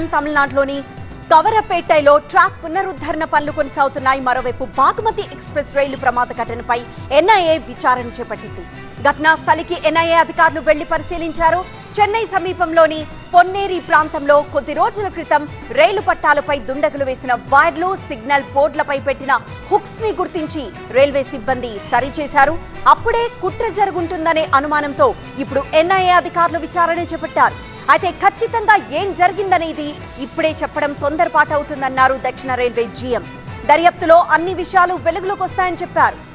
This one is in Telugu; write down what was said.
టైం తమిళనాడులోని కవరపేటలో ట్రాక్ పునరుద్ధరణ పనులు కొనసాగుతున్నాయి మరోవైపు బాగుమతి ఎక్స్ప్రెస్ రైలు ప్రమాద ఘటనపై ఎన్ఐఏ విచారణ చేపట్టింది ఘటనా స్థలికి ఎన్ఐఏ అధికారులు వెళ్లి పరిశీలించారు చెన్నై సమీపంలోని పొన్నేరి ప్రాంతంలో కొద్ది రోజుల క్రితం రైలు పట్టాలపై దుండగులు వేసిన వైర్లు సిగ్నల్ బోర్డులపై పెట్టిన హుక్స్ ని గుర్తించి రైల్వే సిబ్బంది సరిచేశారు అప్పుడే కుట్ర జరుగుంటుందనే అనుమానంతో ఇప్పుడు ఎన్ఐఏ అధికారులు విచారణ చేపట్టారు అయితే ఖచ్చితంగా ఏం జరిగిందనేది ఇప్పుడే చెప్పడం తొందరపాటు అవుతుందన్నారు దక్షిణ రైల్వే జీఎం దర్యాప్తులో అన్ని విషయాలు వెలుగులోకి వస్తాయని చెప్పారు